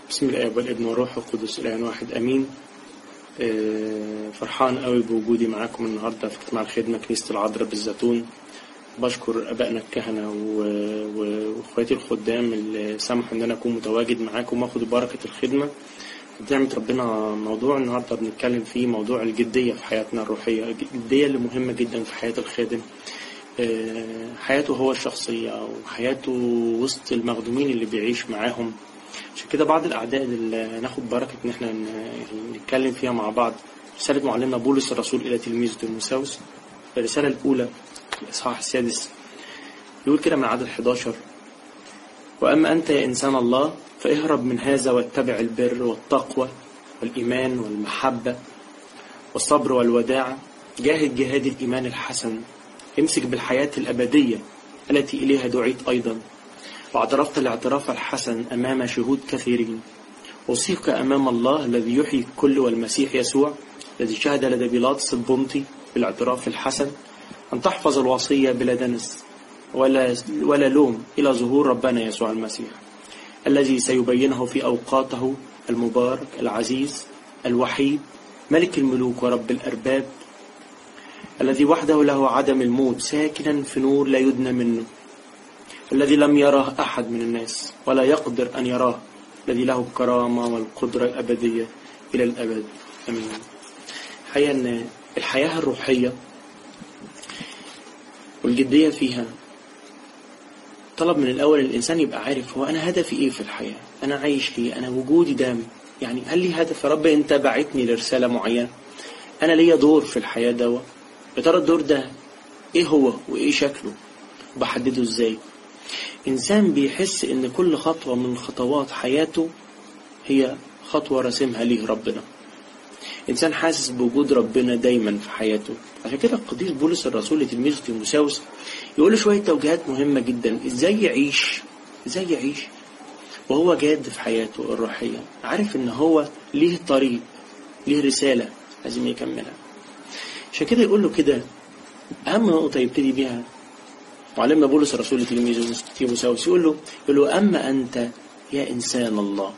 بسم الآب والابن والروح القدس الآن واحد أمين آه، فرحان قوي بوجودي معاكم النهاردة في اجتماع الخدمة كنيسة العذراء بالزيتون بشكر أبائنا الكهنة و- و- وإخواتي الخدام اللي سمحوا إن أنا أكون متواجد معاكم وآخد بركة الخدمة بنعمة ربنا موضوع النهاردة بنتكلم فيه موضوع الجدية في حياتنا الروحية الجدية اللي مهمة جدا في حياة الخادم آه، حياته هو الشخصية وحياته وسط المخدومين اللي بيعيش معاهم عشان كده بعض الأعداد اللي ناخد بركة إن إحنا ن- يعني نتكلم فيها مع بعض رسالة معلمنا بولس الرسول إلى تلميذه تيموثاوس الرسالة الأولى الإصحاح السادس يقول كده من عدد 11 وأما أنت يا إنسان الله فاهرب من هذا واتبع البر والتقوى والإيمان والمحبة والصبر والوداعة جاهد جهاد الإيمان الحسن امسك بالحياة الأبدية التي إليها دعيت أيضا واعترفت الاعتراف الحسن أمام شهود كثيرين أوصيك أمام الله الذي يحيي الكل والمسيح يسوع الذي شهد لدى بيلاطس البنطي بالاعتراف الحسن أن تحفظ الوصية بلا دنس ولا, ولا لوم إلى ظهور ربنا يسوع المسيح الذي سيبينه في أوقاته المبارك العزيز الوحيد ملك الملوك ورب الأرباب الذي وحده له عدم الموت ساكنا في نور لا يدنى منه الذي لم يراه أحد من الناس ولا يقدر أن يراه الذي له الكرامة والقدرة الأبدية إلى الأبد أمين الحقيقة أن الحياة الروحية والجدية فيها طلب من الأول الإنسان يبقى عارف هو أنا هدفي إيه في الحياة أنا عايش ليه أنا وجودي ده يعني هل لي هدف يا رب أنت بعتني لرسالة معينة أنا ليا دور في الحياة دوا يا ترى الدور ده إيه هو وإيه شكله وبحدده إزاي إنسان بيحس إن كل خطوة من خطوات حياته هي خطوة راسمها ليه ربنا إنسان حاسس بوجود ربنا دايما في حياته عشان كده القديس بولس الرسول لتلميذه تيموثاوس يقول له شوية توجيهات مهمة جدا إزاي يعيش إزاي يعيش وهو جاد في حياته الروحية عارف إن هو ليه طريق ليه رسالة لازم يكملها عشان كده يقول له كده أهم نقطة يبتدي بيها معلمنا بولس الرسول لتلميذه تيموثاوس يقول له يقول له أما أنت يا إنسان الله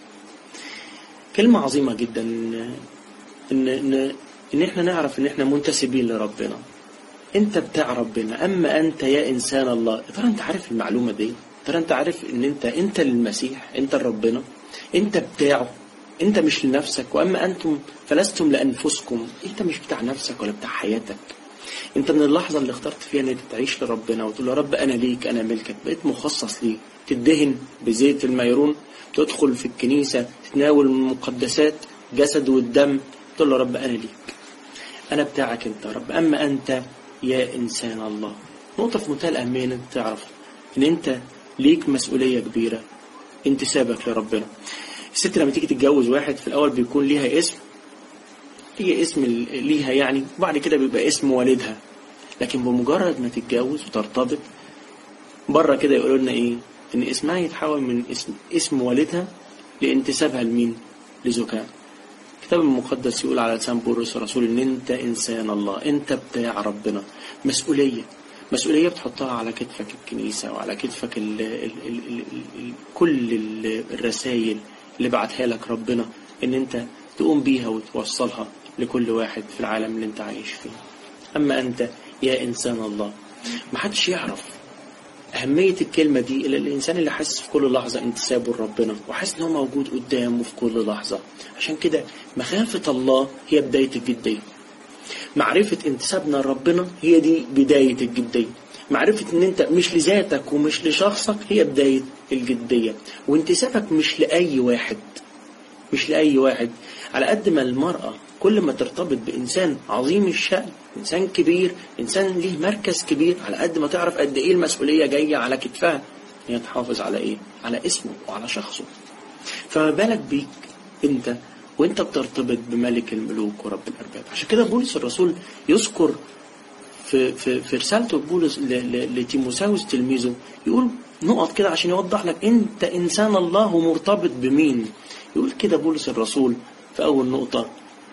كلمة عظيمة جدا إن إن إن, إن إحنا نعرف إن إحنا منتسبين لربنا أنت بتاع ربنا أما أنت يا إنسان الله يا ترى أنت عارف المعلومة دي يا ترى أنت عارف إن أنت أنت للمسيح أنت لربنا أنت بتاعه أنت مش لنفسك وأما أنتم فلستم لأنفسكم أنت مش بتاع نفسك ولا بتاع حياتك انت من اللحظة اللي اخترت فيها انك تعيش لربنا وتقول يا رب انا ليك انا ملكك بقيت مخصص ليك تدهن بزيت الميرون تدخل في الكنيسة تتناول من المقدسات جسد والدم تقول له يا رب انا ليك انا بتاعك انت يا رب اما انت يا انسان الله نقطة في منتهى الاهمية ان انت تعرف ان انت ليك مسؤولية كبيرة انتسابك لربنا الست لما تيجي تتجوز واحد في الاول بيكون ليها اسم هي اسم ال- ليها يعني وبعد كده بيبقى اسم والدها لكن بمجرد ما تتجوز وترتبط بره كده يقولوا لنا ايه ان اسمها يتحول من اسم اسم والدها لانتسابها لمين لزوجها الكتاب المقدس يقول على لسان بولس الرسول ان انت انسان الله انت بتاع ربنا مسؤوليه مسؤوليه بتحطها على كتفك الكنيسه وعلى كتفك ال ال ال ال ال ال كل ال- الرسائل اللي بعتها لك ربنا ان انت تقوم بيها وتوصلها لكل واحد في العالم اللي انت عايش فيه اما انت يا انسان الله محدش يعرف أهمية الكلمة دي إلى الإنسان اللي حاسس في كل لحظة انتسابه لربنا وحاسس إن هو موجود قدامه في كل لحظة عشان كده مخافة الله هي بداية الجدية معرفة انتسابنا لربنا هي دي بداية الجدية معرفة ان انت مش لذاتك ومش لشخصك هي بداية الجدية وانتسابك مش لأي واحد مش لأي واحد على قد ما المرأة كل ما ترتبط بإنسان عظيم الشأن إنسان كبير إنسان ليه مركز كبير على قد ما تعرف قد إيه المسؤولية جاية على كتفها هي تحافظ على إيه على اسمه وعلى شخصه فما بالك بيك أنت وأنت بترتبط بملك الملوك ورب الأرباب عشان كده بولس الرسول يذكر في في في رسالته بولس ل- ل- لتيموساوس تلميذه يقول نقط كده عشان يوضح لك انت انسان الله ومرتبط بمين يقول كده بولس الرسول في اول نقطة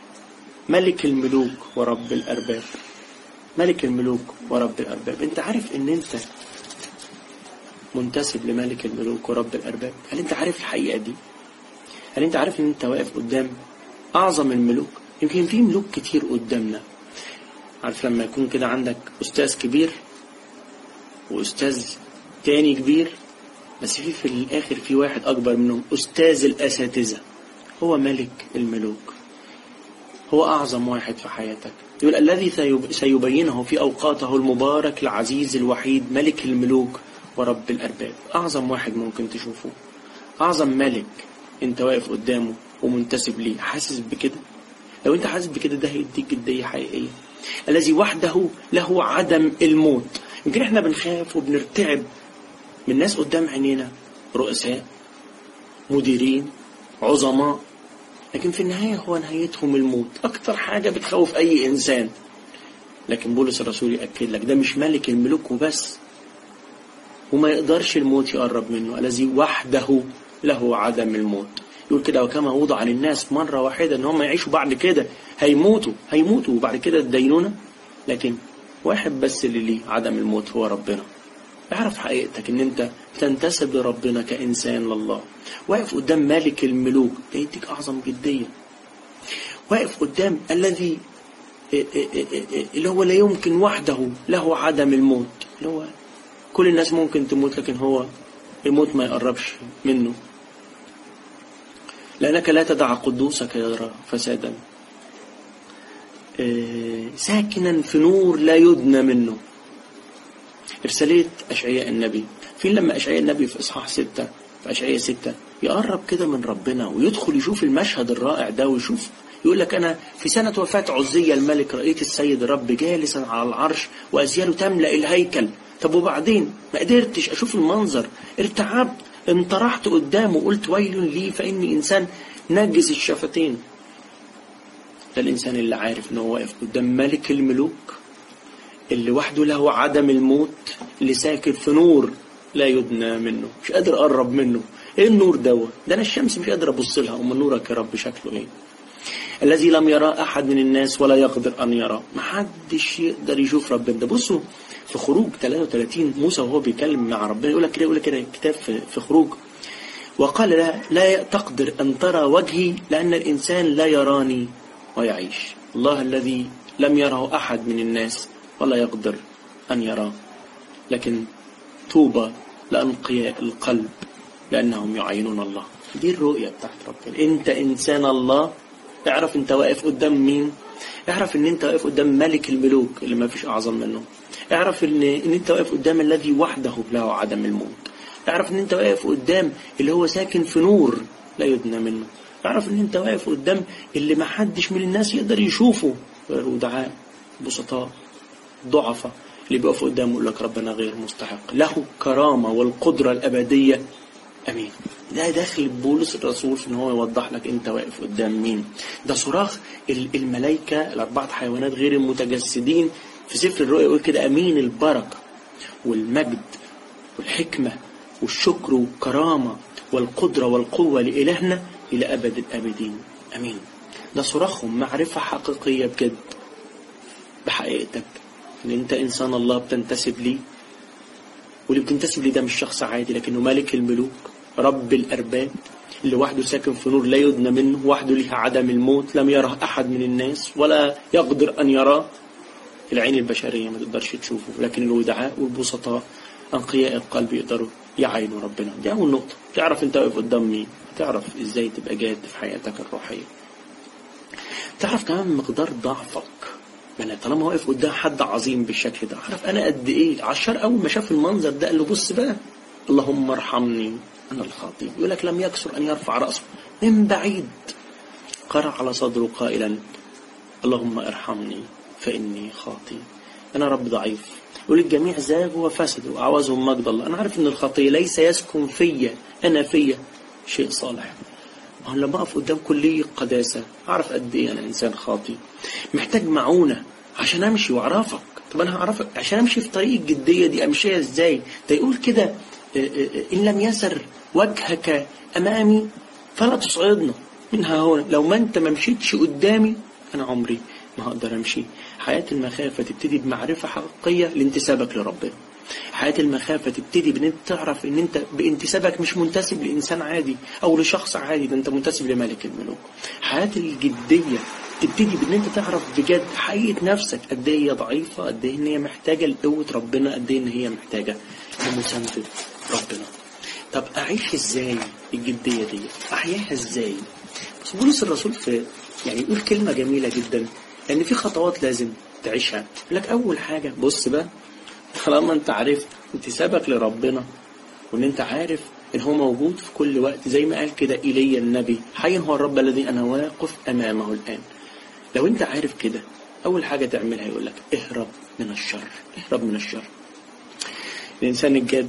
ملك الملوك ورب الارباب ملك الملوك ورب الارباب انت عارف ان انت منتسب لملك الملوك ورب الارباب هل انت عارف الحقيقة دي هل انت عارف ان انت واقف قدام اعظم الملوك يمكن في ملوك كتير قدامنا عارف لما يكون كده عندك استاذ كبير واستاذ تاني كبير بس في في الاخر في واحد اكبر منهم استاذ الاساتذه هو ملك الملوك هو اعظم واحد في حياتك يقول الذي سيب- سيبينه في اوقاته المبارك العزيز الوحيد ملك الملوك ورب الارباب اعظم واحد ممكن تشوفه اعظم ملك انت واقف قدامه ومنتسب ليه حاسس بكده لو انت حاسس بكده ده هيديك جدية حقيقية الذي وحده له عدم الموت يمكن احنا بنخاف وبنرتعب من ناس قدام عينينا رؤساء مديرين عظماء لكن في النهاية هو نهايتهم الموت أكتر حاجة بتخوف أي إنسان لكن بولس الرسول يأكد لك ده مش ملك الملوك وبس وما يقدرش الموت يقرب منه الذي وحده له عدم الموت يقول كده وكما وضع للناس مرة واحدة ان هم يعيشوا بعد كده هيموتوا هيموتوا وبعد كده الدينونة لكن واحد بس اللي ليه عدم الموت هو ربنا اعرف حقيقتك ان انت تنتسب لربنا كإنسان لله واقف قدام مالك الملوك ده يديك أعظم جدية واقف قدام الذي اللي هو لا يمكن وحده له عدم الموت اللي هو كل الناس ممكن تموت لكن هو الموت ما يقربش منه لأنك لا تدع قدوسك يرى فسادا آه، ساكنا في نور لا يدنى منه إرسالية أشعياء النبي فين لما أشعياء النبي في إصحاح ستة في أشعياء ستة يقرب كده من ربنا ويدخل يشوف المشهد الرائع ده ويشوف يقول لك أنا في سنة وفاة عزية الملك رأيت السيد الرب جالسا على العرش وأزياله تملأ الهيكل طب وبعدين ما قدرتش أشوف المنظر ارتعبت انطرحت قدامه قلت ويل لي فإني إنسان نجس الشفتين ده الإنسان اللي عارف إنه واقف قدام ملك الملوك اللي وحده له عدم الموت اللي ساكن في نور لا يدنى منه مش قادر اقرب منه ايه النور دوت ده انا الشمس مش قادر ابص لها ام نورك يا رب شكله ايه الذي لم يرى احد من الناس ولا يقدر ان يراه ما حدش يقدر يشوف ربنا ده بصوا في خروج 33 موسى وهو بيكلم مع ربنا يقول لك كده يقول لك كده كتاب في, في خروج وقال لا لا تقدر ان ترى وجهي لان الانسان لا يراني ويعيش الله الذي لم يره احد من الناس ولا يقدر أن يراه لكن طوبى لأنقياء القلب لأنهم يعينون الله دي الرؤية بتاعت ربنا أنت إنسان الله اعرف أنت واقف قدام مين اعرف أن أنت واقف قدام ملك الملوك اللي ما فيش أعظم منه اعرف أن, إن أنت واقف قدام الذي وحده له عدم الموت اعرف أن أنت واقف قدام اللي هو ساكن في نور لا يدنى منه اعرف أن أنت واقف قدام اللي ما حدش من الناس يقدر يشوفه غير ودعاء بسطاء ضعفة اللي بيقفوا قدامه يقول لك ربنا غير مستحق له كرامة والقدرة الأبدية أمين ده داخل بولس الرسول في ان هو يوضح لك انت واقف قدام مين ده صراخ الملائكة الأربعة حيوانات غير المتجسدين في سفر الرؤيا يقول كده أمين البركة والمجد والحكمة والشكر والكرامة والقدرة والقوة لإلهنا إلى أبد الآبدين أمين ده صراخهم معرفة حقيقية بجد بحقيقتك ان انت انسان الله بتنتسب ليه واللي بتنتسب ليه ده مش شخص عادي لكنه ملك الملوك رب الارباب اللي وحده ساكن في نور لا يدنى منه وحده ليه عدم الموت لم يره احد من الناس ولا يقدر ان يراه العين البشريه ما تقدرش تشوفه لكن الودعاء والبسطاء انقياء القلب يقدروا يعينوا ربنا دي اول نقطه تعرف انت واقف قدام مين تعرف ازاي تبقى جاد في حياتك الروحيه تعرف كمان مقدار ضعفك يعني طالما واقف قدام حد عظيم بالشكل ده عارف انا قد ايه عشار اول ما شاف المنظر ده قال له بص بقى اللهم ارحمني انا الخاطئ يقول لك لم يكسر ان يرفع راسه من بعيد قرع على صدره قائلا اللهم ارحمني فاني خاطئ انا رب ضعيف يقول الجميع زاغوا وفسدوا واعوزهم مجد الله انا عارف ان الخطيه ليس يسكن فيا انا فيا شيء صالح ما هو لما اقف قدام كلية قداسة اعرف قد ايه انا انسان خاطي محتاج معونة عشان امشي واعرفك طب انا هعرفك عشان امشي في طريق الجدية دي امشيها ازاي ده يقول كده ان لم يسر وجهك امامي فلا تصعدنا منها هنا لو ما انت ما مشيتش قدامي انا عمري ما هقدر امشي حياة المخافة تبتدي بمعرفة حقيقية لانتسابك لربنا حياة المخافة تبتدي بان انت تعرف ان انت بانتسابك مش منتسب لانسان عادي او لشخص عادي ده انت منتسب لملك الملوك حياة الجدية تبتدي بان انت تعرف بجد حقيقة نفسك قد ايه هي ضعيفة قد ايه ان هي محتاجة لقوة ربنا قد ايه ان هي محتاجة لمساندة ربنا طب اعيش ازاي الجدية دي احياها ازاي بس بولس الرسول في يعني يقول كلمة جميلة جدا لان في خطوات لازم تعيشها يقول لك اول حاجة بص بقى طالما انت عرفت انتسابك لربنا وان انت عارف ان هو موجود في كل وقت زي ما قال كده ايليا النبي حي هو الرب الذي انا واقف امامه الان لو انت عارف كده اول حاجة تعملها يقول لك اهرب من الشر اهرب من الشر الانسان الجاد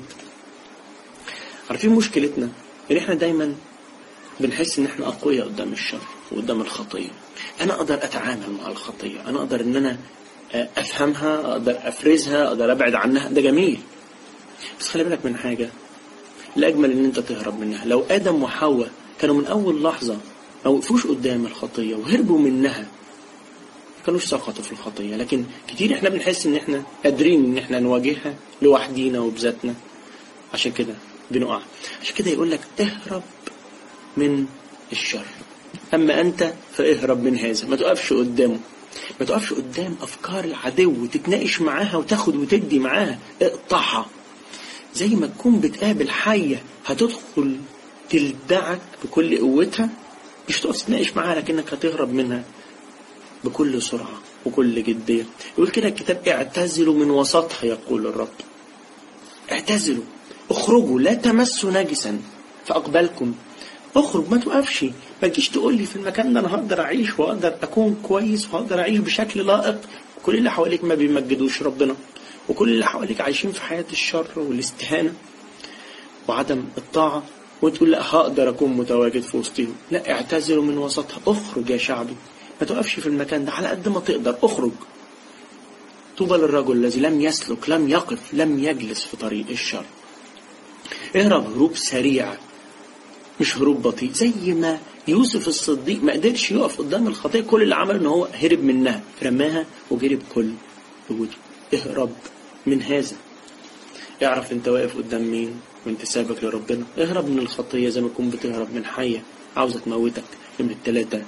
عارفين مشكلتنا ان احنا دايما بنحس ان احنا اقوياء قدام الشر وقدام الخطية انا اقدر اتعامل مع الخطية انا اقدر ان انا افهمها اقدر افرزها اقدر ابعد عنها ده جميل بس خلي بالك من حاجة الاجمل ان انت تهرب منها لو ادم وحواء كانوا من اول لحظة ما وقفوش قدام الخطية وهربوا منها ما كانوش سقطوا في الخطية لكن كتير احنا بنحس ان احنا قادرين ان احنا نواجهها لوحدينا وبذاتنا عشان كده بنقع عشان كده يقول لك اهرب من الشر أما أنت فاهرب من هذا ما تقفش قدامه ما تقفش قدام أفكار العدو تتناقش معاها وتاخد وتدي معاها اقطعها زي ما تكون بتقابل حية هتدخل تلدعك بكل قوتها مش تقف تتناقش معاها لكنك هتهرب منها بكل سرعة وكل جدية يقول كده الكتاب اعتزلوا من وسطها يقول الرب اعتزلوا اخرجوا لا تمسوا نجسا فأقبلكم اخرج ما توقفش ما تجيش تقول لي في المكان ده انا هقدر اعيش واقدر اكون كويس وهقدر اعيش بشكل لائق كل اللي حواليك ما بيمجدوش ربنا وكل اللي حواليك عايشين في حياة الشر والاستهانة وعدم الطاعة وتقول لا هقدر اكون متواجد في وسطهم لا اعتزلوا من وسطها اخرج يا شعبي ما توقفش في المكان ده على قد ما تقدر اخرج طوبى للرجل الذي لم يسلك لم يقف لم يجلس في طريق الشر اهرب هروب سريع مش هروب بطيء زي ما يوسف الصديق ما قدرش يقف قدام الخطية كل اللي عمله ان هو هرب منها رماها وجري بكل قوته اهرب من هذا اعرف انت واقف قدام مين وانت سابق لربنا اهرب من الخطية زي ما تكون بتهرب من حية عاوزة تموتك نمرة التلاتة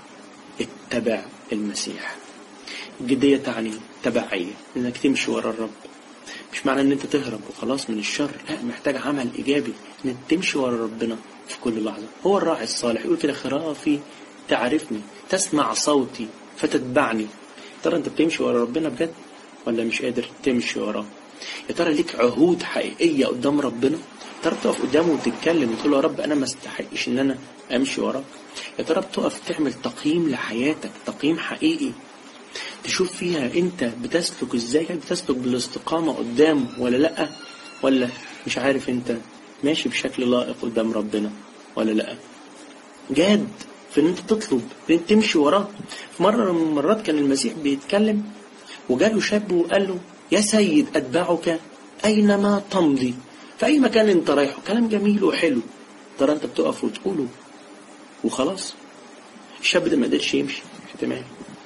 اتبع المسيح الجدية تعني تبعية انك تمشي ورا الرب مش معنى ان انت تهرب وخلاص من الشر لا محتاج عمل ايجابي انك تمشي ورا ربنا في كل لحظة هو الراعي الصالح يقول كده خرافي تعرفني تسمع صوتي فتتبعني ترى انت بتمشي ورا ربنا بجد ولا مش قادر تمشي وراه يا ترى ليك عهود حقيقية قدام ربنا ترى بتقف قدامه وتتكلم وتقول له يا رب انا ما استحقش ان انا امشي وراك يا ترى بتقف تعمل تقييم لحياتك تقييم حقيقي تشوف فيها انت بتسلك ازاي هل بتسلك بالاستقامة قدامه ولا لا ولا مش عارف انت ماشي بشكل لائق قدام ربنا ولا لا جاد في ان انت تطلب ان انت تمشي وراه في مرة من المرات كان المسيح بيتكلم وجاله شاب وقال له يا سيد اتبعك اينما تمضي في اي مكان انت رايحه كلام جميل وحلو ترى انت بتقف وتقوله وخلاص الشاب ده ما قدرش يمشي احتمال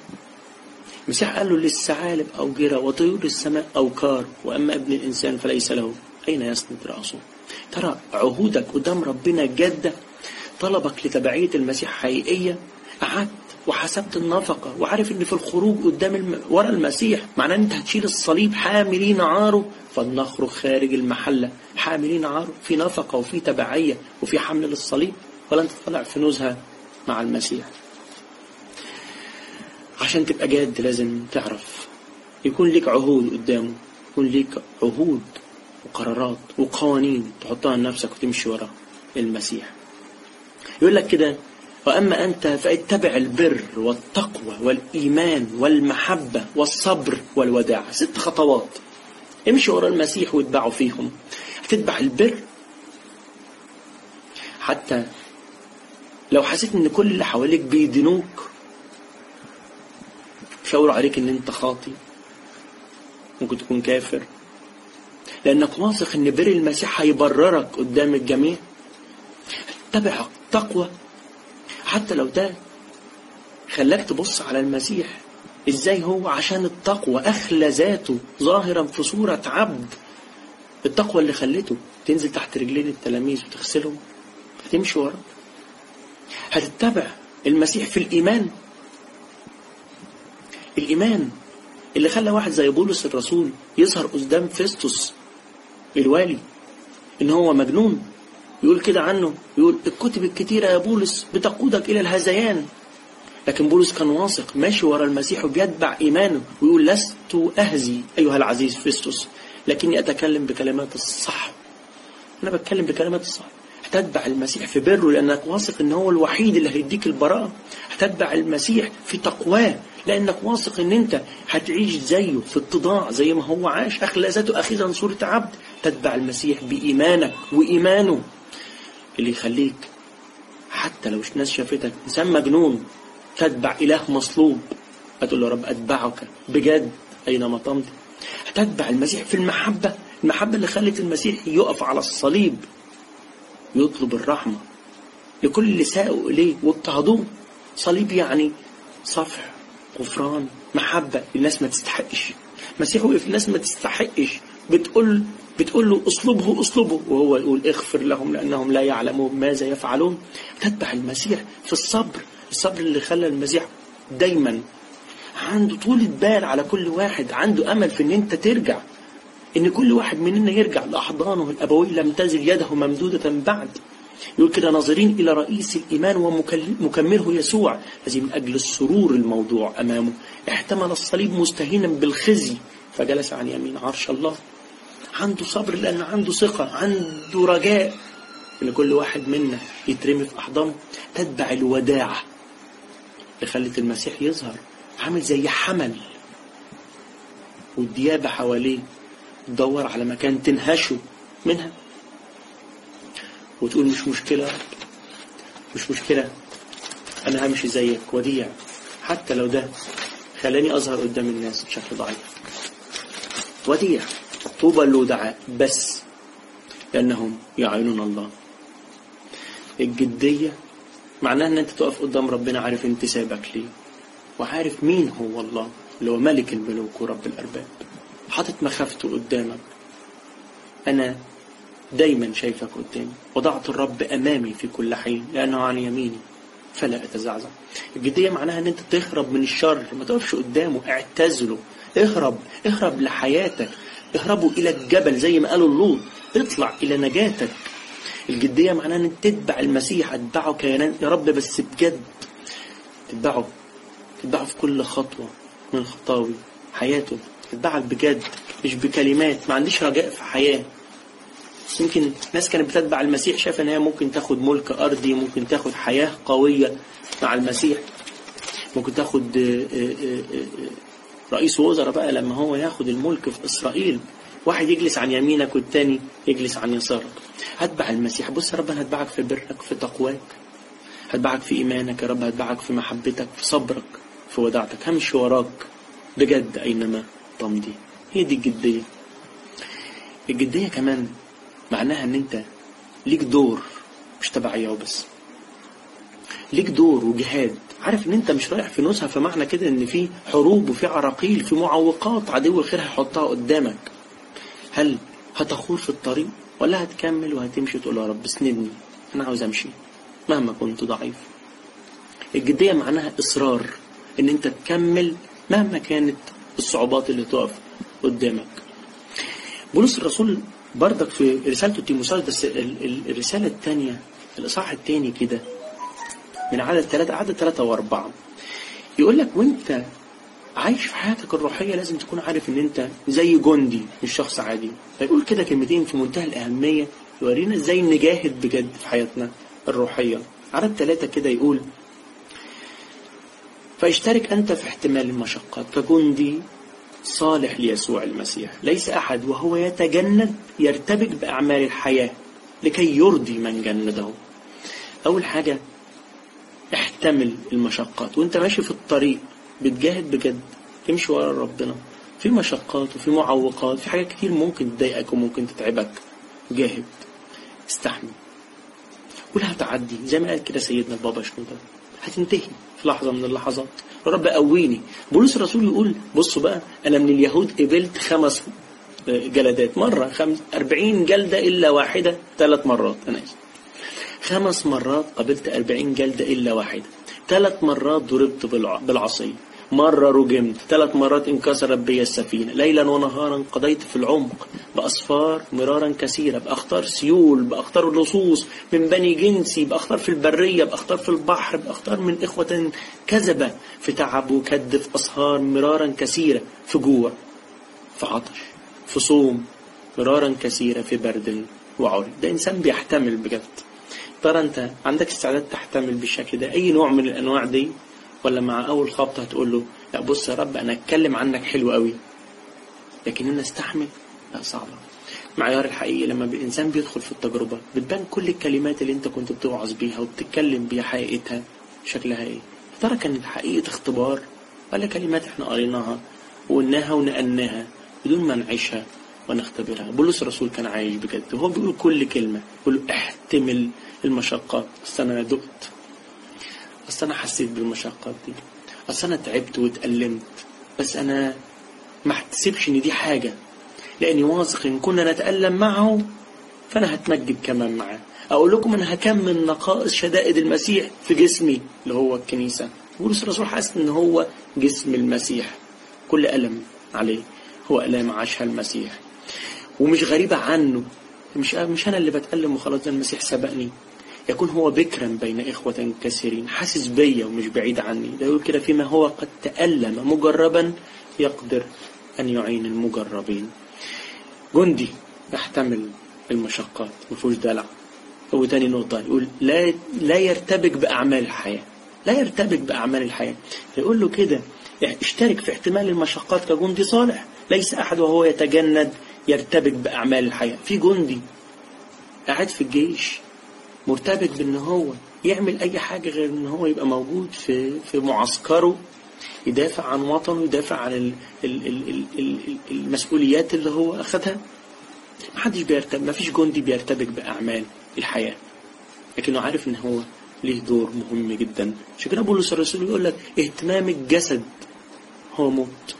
المسيح قال له للثعالب أوجرة وطيور السماء أوكار وأما ابن الإنسان فليس له أين يسند رأسه ترى عهودك قدام ربنا جادة طلبك لتبعية المسيح حقيقية قعدت وحسبت النفقة وعارف ان في الخروج قدام الم... ورا المسيح معناه ان انت هتشيل الصليب حاملين عاره فلنخرج خارج المحلة حاملين عاره في نفقة وفي تبعية وفي حمل للصليب ولا انت تطلع في نزهة مع المسيح عشان تبقى جاد لازم تعرف يكون ليك عهود قدامه يكون ليك عهود وقرارات وقوانين تحطها لنفسك وتمشي ورا المسيح يقول لك كده وأما أنت فاتبع البر والتقوى والإيمان والمحبة والصبر والوداع ست خطوات امشي ورا المسيح واتبعه فيهم هتتبع البر حتى لو حسيت ان كل اللي حواليك بيدينوك شاوروا عليك ان انت خاطي ممكن تكون كافر لانك واثق ان بر المسيح هيبررك قدام الجميع اتبع التقوى حتى لو ده خلاك تبص على المسيح ازاي هو عشان التقوى اخلى ذاته ظاهرا في صورة عبد التقوى اللي خلته تنزل تحت رجلين التلاميذ وتغسلهم هتمشي ورا هتتبع المسيح في الإيمان الإيمان اللي خلى واحد زي بولس الرسول يظهر قدام فيستوس الوالي إن هو مجنون يقول كده عنه يقول الكتب الكتيرة يا بولس بتقودك إلى الهذيان لكن بولس كان واثق ماشي ورا المسيح وبيتبع إيمانه ويقول لست أهزي أيها العزيز فيستوس لكني أتكلم بكلمات الصح أنا بتكلم بكلمات الصح هتتبع المسيح في بره لأنك واثق إن هو الوحيد اللي هيديك البراءة هتتبع المسيح في تقواه لأنك واثق إن أنت هتعيش زيه في اتضاع زي ما هو عاش أخلى ذاته أخذا صورة عبد تتبع المسيح بإيمانك وإيمانه اللي يخليك حتى لو الناس شافتك إنسان مجنون تتبع إله مصلوب هتقول له رب أتبعك بجد أينما تمضي هتتبع المسيح في المحبة المحبة اللي خلت المسيح يقف على الصليب يطلب الرحمة لكل اللي ساءوا إليه واضطهدوه صليب يعني صفح غفران محبة الناس ما تستحقش مسيح وقف الناس ما تستحقش بتقول بتقول له اصلبه اصلبه وهو يقول اغفر لهم لانهم لا يعلمون ماذا يفعلون تتبع المسيح في الصبر الصبر اللي خلى المسيح دايما عنده طولة بال على كل واحد عنده امل في ان انت ترجع ان كل واحد مننا يرجع لاحضانه الابويه لم تزل يده ممدوده بعد يقول كده ناظرين الى رئيس الايمان ومكمله يسوع الذي من اجل السرور الموضوع امامه احتمل الصليب مستهينا بالخزي فجلس عن يمين عرش الله عنده صبر لأن عنده ثقة عنده رجاء إن كل واحد منا يترمي في أحضانه تتبع الوداعة اللي خلت المسيح يظهر عامل زي حمل والديابة حواليه تدور على مكان تنهشه منها وتقول مش مشكلة مش مشكلة أنا همشي زيك وديع حتى لو ده خلاني أظهر قدام الناس بشكل ضعيف وديع طوبى الودعاء بس لأنهم يعينون الله الجدية معناها أن أنت تقف قدام ربنا عارف انتسابك ليه وعارف مين هو الله اللي هو ملك الملوك ورب الأرباب حاطط مخافته قدامك أنا دايما شايفك قدامي وضعت الرب أمامي في كل حين لأنه عن يميني فلا أتزعزع الجدية معناها أن أنت تهرب من الشر ما تقفش قدامه اعتزله اهرب اهرب لحياتك اهربوا إلى الجبل زي ما قالوا اللوط اطلع إلى نجاتك الجدية معناها أن تتبع المسيح اتبعه كيانات يا رب بس بجد تتبعه تتبعه في كل خطوة من خطاوي حياته تتبعك بجد مش بكلمات ما عنديش رجاء في حياة يمكن ناس كانت بتتبع المسيح شايفه ان هي ممكن تاخد ملك ارضي ممكن تاخد حياه قويه مع المسيح ممكن تاخد رئيس وزراء بقى لما هو ياخد الملك في اسرائيل واحد يجلس عن يمينك والتاني يجلس عن يسارك هتبع المسيح بص يا رب انا هتبعك في برك في تقواك هتبعك في ايمانك يا رب هتبعك في محبتك في صبرك في وداعتك همشي وراك بجد اينما تمضي هي دي الجديه الجديه كمان معناها ان انت ليك دور مش تبعية وبس ليك دور وجهاد عارف ان انت مش رايح في نزهة فمعنى كده ان في حروب وفي عراقيل في معوقات عدو الخير هيحطها قدامك هل هتخور في الطريق ولا هتكمل وهتمشي تقول يا رب اسندني انا عاوز امشي مهما كنت ضعيف الجدية معناها اصرار ان انت تكمل مهما كانت الصعوبات اللي تقف قدامك بولس الرسول بردك في رسالته تيموساوس بس الرسالة الثانية الإصحاح الثاني كده من عدد ثلاثة عدد ثلاثة وأربعة يقول لك وأنت عايش في حياتك الروحية لازم تكون عارف إن أنت زي جندي مش شخص عادي فيقول كده كلمتين في منتهى الأهمية يورينا إزاي نجاهد بجد في حياتنا الروحية عدد ثلاثة كده يقول فاشترك أنت في احتمال المشقات كجندي صالح ليسوع المسيح ليس أحد وهو يتجند يرتبك بأعمال الحياة لكي يرضي من جنده أول حاجة احتمل المشقات وانت ماشي في الطريق بتجاهد بجد تمشي ورا ربنا في مشقات وفي معوقات في حاجات كتير ممكن تضايقك وممكن تتعبك جاهد استحمل قولها تعدي زي ما قال كده سيدنا البابا شنودة هتنتهي في لحظة من اللحظات يا رب قويني بولس الرسول يقول بصوا بقى أنا من اليهود قبلت خمس جلدات مرة خمس أربعين جلدة إلا واحدة ثلاث مرات أنا آسف خمس مرات قبلت أربعين جلدة إلا واحدة ثلاث مرات ضربت بالع- بالعصي مرة رجمت ثلاث مرات انكسرت بي السفينة ليلا ونهارا قضيت في العمق بأصفار مرارا كثيرة بأخطار سيول بأخطار لصوص من بني جنسي بأخطار في البرية بأخطار في البحر بأخطار من إخوة كذبة في تعب وكد في أسهار مرارا كثيرة في جوع في عطش في صوم مرارا كثيرة في برد وعري ده إنسان بيحتمل بجد ترى أنت عندك استعداد تحتمل بالشكل ده أي نوع من الأنواع دي ولا مع أول خبطة هتقول له لا بص يا رب أنا أتكلم عنك حلو قوي لكن أنا استحمل لا صعبة معيار الحقيقي لما الإنسان بيدخل في التجربة بتبان كل الكلمات اللي أنت كنت بتوعظ بيها وبتتكلم بيها حقيقتها شكلها إيه يا ترى كانت حقيقة اختبار ولا كلمات إحنا قريناها وقلناها ونقلناها بدون ما نعيشها ونختبرها بولس الرسول كان عايش بجد وهو بيقول كل كلمة بيقول احتمل المشقات بس أنا دقت أصل أنا حسيت بالمشقات دي أصل أنا تعبت واتألمت بس أنا ما احتسبش إن دي حاجة لأني واثق إن كنا نتألم معه فأنا هتمجد كمان معاه أقول لكم أنا هكمل نقائص شدائد المسيح في جسمي اللي هو الكنيسة بولس الرسول حاسس إن هو جسم المسيح كل ألم عليه هو ألام عاشها المسيح ومش غريبة عنه مش مش أنا اللي بتألم وخلاص ده المسيح سبقني يكون هو بكرا بين إخوة كثيرين حاسس بيا ومش بعيد عني ده يقول كده فيما هو قد تألم مجربا يقدر أن يعين المجربين جندي يحتمل المشقات مفيهوش دلع هو تاني نقطة يقول لا لا يرتبك بأعمال الحياة لا يرتبك بأعمال الحياة يقول له كده اشترك في احتمال المشقات كجندي صالح ليس أحد وهو يتجند يرتبك بأعمال الحياة في جندي قاعد في الجيش مرتبك بأن هو يعمل أي حاجة غير أن هو يبقى موجود في في معسكره يدافع عن وطنه يدافع عن ال ال ال ال ال المسؤوليات اللي هو أخذها محدش بيرتب ما فيش جندي بيرتبك بأعمال الحياة لكنه عارف ان هو ليه دور مهم جدا عشان كده بولس الرسول يقول لك اهتمام الجسد هو موت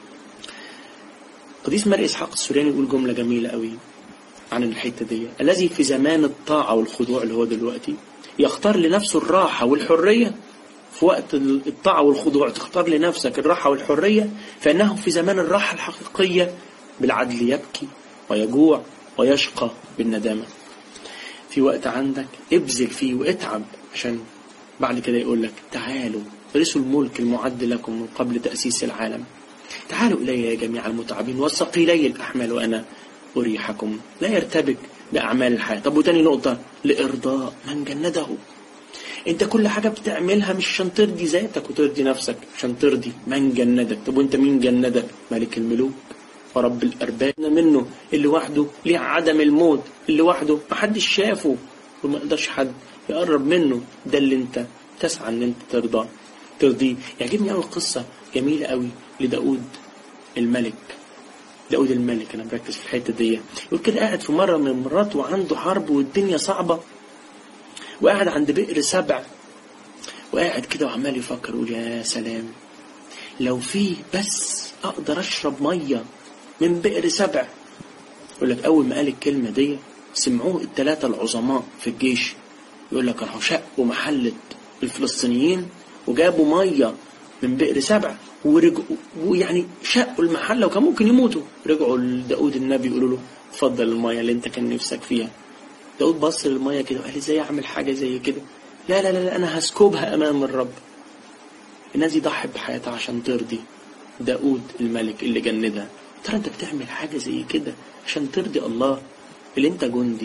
قديس ماري اسحاق السورياني يقول جملة جميلة قوي عن الحتة دي الذي في زمان الطاعة والخضوع اللي هو دلوقتي يختار لنفسه الراحة والحرية في وقت الطاعة والخضوع تختار لنفسك الراحة والحرية فإنه في زمان الراحة الحقيقية بالعدل يبكي ويجوع ويشقى بالندامة في وقت عندك ابذل فيه واتعب عشان بعد كده يقول لك تعالوا ارثوا الملك المعد لكم من قبل تأسيس العالم تعالوا إلي يا جميع المتعبين والثقيلي الأحمال وأنا أريحكم لا يرتبك بأعمال الحياة طب وتاني نقطة لإرضاء من جنده انت كل حاجة بتعملها مش عشان ترضي ذاتك وترضي نفسك عشان ترضي من جندك طب وانت مين جندك ملك الملوك ورب الأرباب منه اللي وحده ليه عدم الموت اللي وحده محدش شافه وما يقدرش حد يقرب منه ده اللي انت تسعى ان انت ترضى ترضيه يعجبني قوي قصة جميلة قوي لداود الملك داود الملك انا مركز في الحتة دي يقول كده قاعد في مرة من المرات وعنده حرب والدنيا صعبة وقاعد عند بئر سبع وقاعد كده وعمال يفكر يقول يا سلام لو في بس اقدر اشرب ميه من بئر سبع يقول لك أول ما قال الكلمة دي سمعوه الثلاثة العظماء في الجيش يقول لك راحوا شقوا محلة الفلسطينيين وجابوا مية من بئر سبع ورجعوا ويعني شقوا المحلة وكان ممكن يموتوا رجعوا لداود النبي يقولوا له اتفضل المية اللي انت كان نفسك فيها داود بص للمية كده وقال ازاي اعمل حاجة زي كده لا لا لا, لا انا هسكبها امام الرب الناس دي ضحت بحياتها عشان ترضي داود الملك اللي جندها ترى انت بتعمل حاجة زي كده عشان ترضي الله اللي انت جندي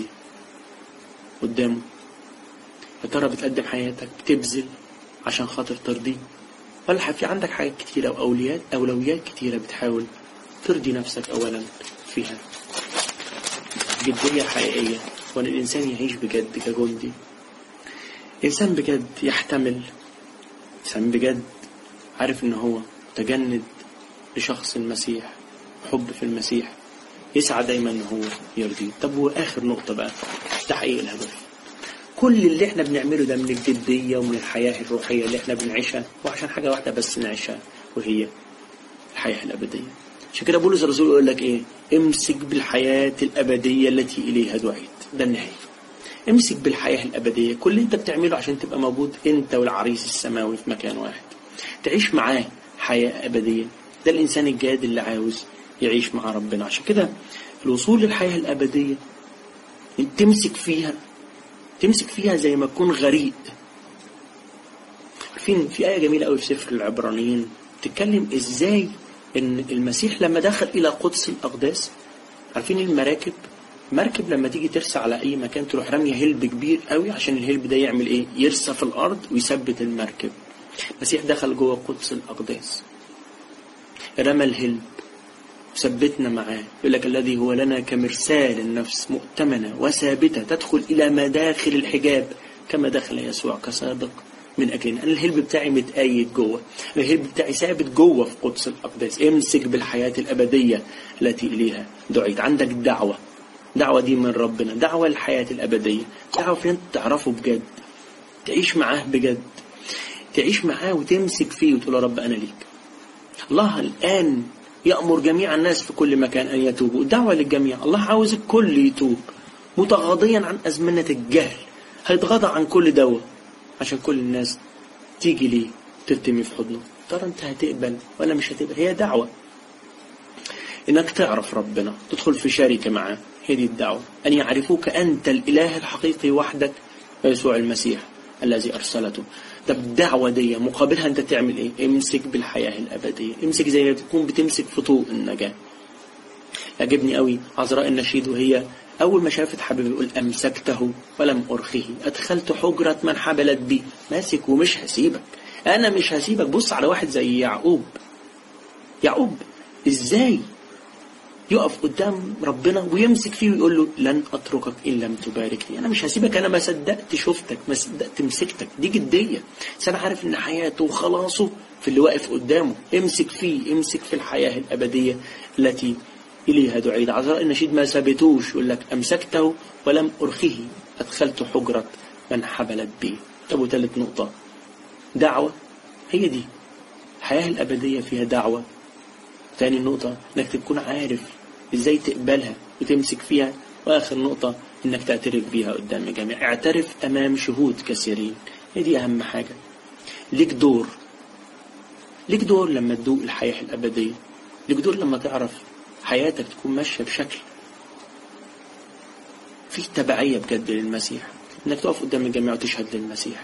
قدامه يا ترى بتقدم حياتك بتبذل عشان خاطر ترضيه ولا في عندك حاجات كتيرة وأولويات أولويات كتيرة بتحاول ترضي نفسك أولا فيها جدية حقيقية وأن الإنسان يعيش بجد كجندي إنسان بجد يحتمل إنسان بجد عارف إن هو متجند لشخص المسيح حب في المسيح يسعى دايما ان هو يرضيه طب واخر نقطه بقى تحقيق الهدف كل اللي احنا بنعمله ده من الجديه ومن الحياه الروحيه اللي احنا بنعيشها وعشان حاجه واحده بس نعيشها وهي الحياه الابديه عشان كده بولس الرسول يقول لك ايه امسك بالحياة الأبدية التي إليها دعيت ده النهاية امسك بالحياة الأبدية كل اللي انت بتعمله عشان تبقى موجود انت والعريس السماوي في مكان واحد تعيش معاه حياة أبدية ده الإنسان الجاد اللي عاوز يعيش مع ربنا عشان كده الوصول للحياة الأبدية تمسك فيها تمسك فيها زي ما تكون غريق عارفين في آية جميلة قوي في سفر العبرانيين تتكلم إزاي إن المسيح لما دخل إلى قدس الأقداس عارفين المراكب مركب لما تيجي ترسى على أي مكان تروح رامية هلب كبير قوي عشان الهلب ده يعمل إيه يرسى في الأرض ويثبت المركب المسيح دخل جوه قدس الأقداس رمى الهلب ثبتنا معاه يقول لك الذي هو لنا كمرسال النفس مؤتمنة وثابتة تدخل إلى مداخل الحجاب كما دخل يسوع كسابق من أجلنا أنا الهلب بتاعي متأيد جوه الهلب بتاعي ثابت جوه في قدس الأقداس امسك بالحياة الأبدية التي إليها دعيت عندك دعوة دعوة دي من ربنا دعوة للحياة الأبدية دعوة فين تعرفه بجد تعيش معاه بجد تعيش معاه وتمسك فيه وتقول يا رب أنا ليك الله الآن يأمر جميع الناس في كل مكان أن يتوبوا دعوة للجميع الله عاوز الكل يتوب متغاضيا عن أزمنة الجهل هيتغاضى عن كل دواء عشان كل الناس تيجي ليه ترتمي في حضنه ترى انت هتقبل ولا مش هتقبل هي دعوة انك تعرف ربنا تدخل في شركة معاه هي دي الدعوة أن يعرفوك أنت الإله الحقيقي وحدك ويسوع المسيح الذي أرسلته طب الدعوة دي مقابلها أنت تعمل إيه امسك بالحياة الأبدية امسك زي ما تكون بتمسك في طوق النجاة عجبني قوي عذراء النشيد وهي أول ما شافت حبيبي يقول أمسكته ولم أرخه أدخلت حجرة من حبلت بي ماسك ومش هسيبك أنا مش هسيبك بص على واحد زي يعقوب يعقوب إزاي يقف قدام ربنا ويمسك فيه ويقول له لن أتركك إن لم تبارك لي أنا مش هسيبك أنا ما صدقت شفتك ما صدقت مسكتك دي جدية بس أنا عارف إن حياته وخلاصه في اللي واقف قدامه امسك فيه امسك في الحياة الأبدية التي إليها دعيت عذراء النشيد ما سابتوش يقول لك أمسكته ولم أرخه أدخلت حجرة من حبلت بي طب وثالث نقطة دعوة هي دي الحياة الأبدية فيها دعوة ثاني نقطة انك تكون عارف ازاي تقبلها وتمسك فيها واخر نقطة انك تعترف بيها قدام الجميع اعترف امام شهود كثيرين هي دي اهم حاجة ليك دور ليك دور لما تدوق الحياة الابدية ليك دور لما تعرف حياتك تكون ماشية بشكل فيه تبعية بجد للمسيح انك تقف قدام الجميع وتشهد للمسيح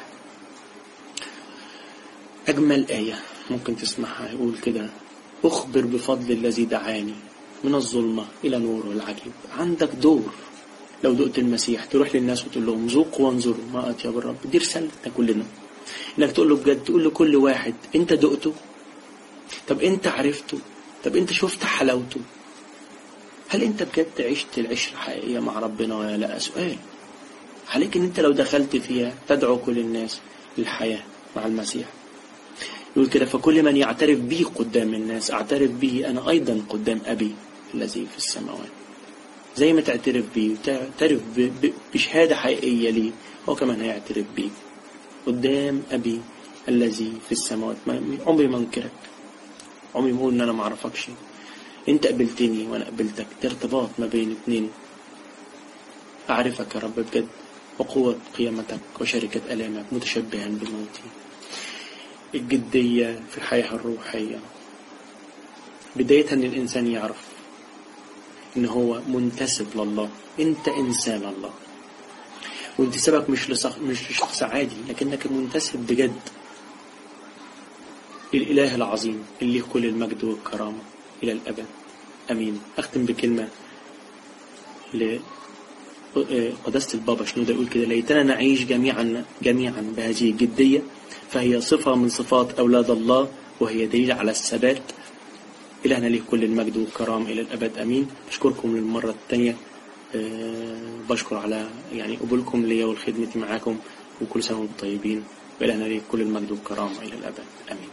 اجمل آية ممكن تسمعها يقول كده أخبر بفضل الذي دعاني من الظلمة إلى نور العجيب عندك دور لو دقت المسيح تروح للناس وتقول لهم ذوقوا وانظروا ما أطيب الرب دي رسالتنا كلنا إنك تقول له بجد تقول لكل واحد أنت دقته طب أنت عرفته طب أنت شفت حلاوته هل أنت بجد عشت العشرة حقيقية مع ربنا ولا لا سؤال عليك أن أنت لو دخلت فيها تدعو كل الناس للحياة مع المسيح يقول كده فكل من يعترف بي قدام الناس اعترف به أنا أيضا قدام أبي الذي في السماوات زي ما تعترف بيه وتعترف بشهادة حقيقية لي هو كمان هيعترف بيك قدام أبي الذي في السماوات عمري ما انكرك عمري ما اقول ان انا ما اعرفكش انت قبلتني وانا قبلتك ده ارتباط ما بين اتنين اعرفك يا رب بجد وقوة قيامتك وشركة ألامك متشبها بموتي الجدية في الحياة الروحية بداية ان الانسان يعرف ان هو منتسب لله انت انسان الله وانتسابك مش لصخ... مش لشخص عادي لكنك منتسب بجد للإله العظيم اللي له كل المجد والكرامة إلى الأبد أمين أختم بكلمة لقداسة البابا شنودة يقول كده ليتنا نعيش جميعا جميعا بهذه الجدية فهي صفة من صفات أولاد الله وهي دليل على الثبات إلهنا له كل المجد والكرام إلى الأبد أمين بشكركم للمرة الثانية أه بشكر على يعني قبولكم ليا والخدمة معاكم وكل سنة وانتم طيبين وإلهنا له كل المجد والكرام إلى الأبد أمين